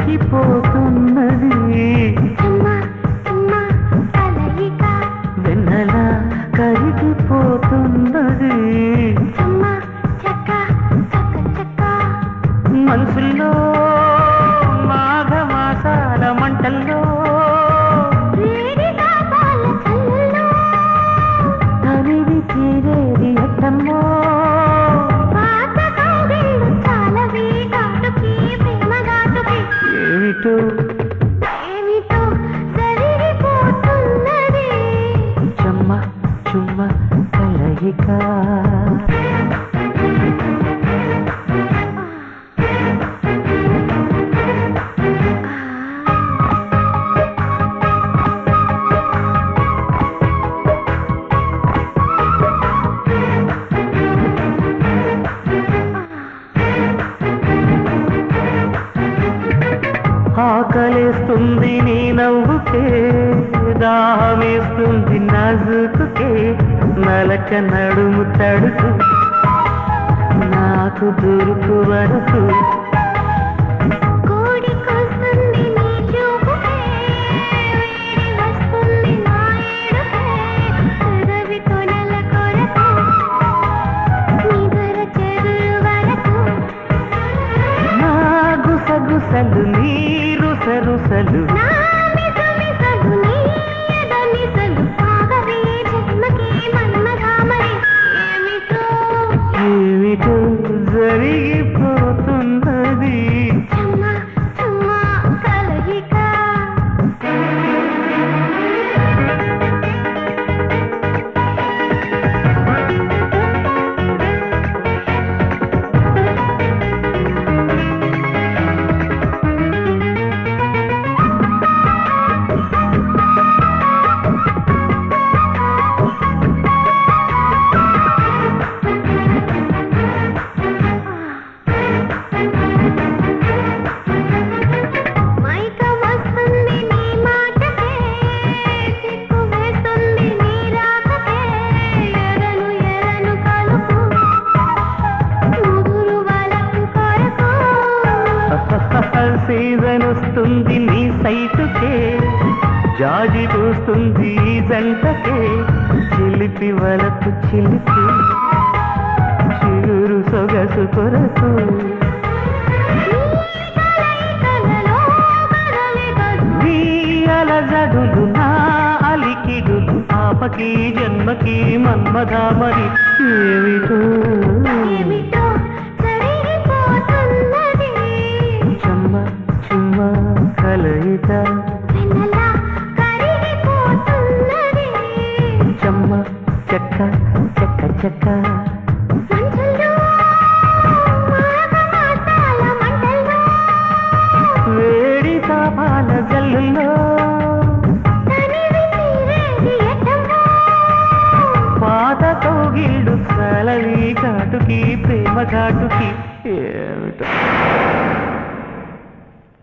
కరిగిపోతున్నది చుమ్మ చుమ్మ కలయిక వెన్నెల కరిగిపోతున్నది చుమ్మ చక్క చక్క చక్క మనసుల్లో మాఘమాసాల మంటల్లో వేడిగా పాల చల్లలో తనివి తీరేది ఎట్టమ్మో పాత కౌగిళ్ళు చాలవి ఘాటుకి ప్రేమ ఘాటుకి ఏమిటో ఏమిటో సరిగిపోతున్నది చెమ్మ చుమ్మ కలయిక ఆకలేస్తుంది నీ నవ్వుకే దాహమేస్తుంది నాజుకుకే నలక నడుము తడుకు నాకు దొరుకు వరకు కోడికొస్తుంది నీ చూపుకే వేడి వస్తుంది నా ఏడుకే పెదవితో నెల కొరకు నిదర చెరువు వరకు నా గుసగుసలు నీరు సరుసలు నా మిసమిసలు నీ ఎదమిసలు సాగవే జన్మకి మన్మధామరి ఏమిటో ఏమిటో జరిగిపోతున్నది చుమ్మ చుమ్మ కలయిక మైక వస్తుంది నీ మాటకే సిక్కు వేస్తుంది నీ రాకకే ఎరను ఎరను కలుపు ముదురు వలకు కొరకు సీజన్ వస్తుంది నీ సైటుకే జాజి పూస్తుంది ఈ జంటకే చిలిపి వలకు చిలిపి చిగురు సొగసు కొరకు కలలో కదలికలు నీ అలజడులు నా అలికిడులు ఆపకి జన్మకి మన్మధామరి ఏమిటో ఏమిటో జరిగిపోతున్నది చెమ్మ చుమ్మ కలయిక వెన్నెల కరిగిపోతున్నది చెమ్మ చెక్క చెక్క చెక్క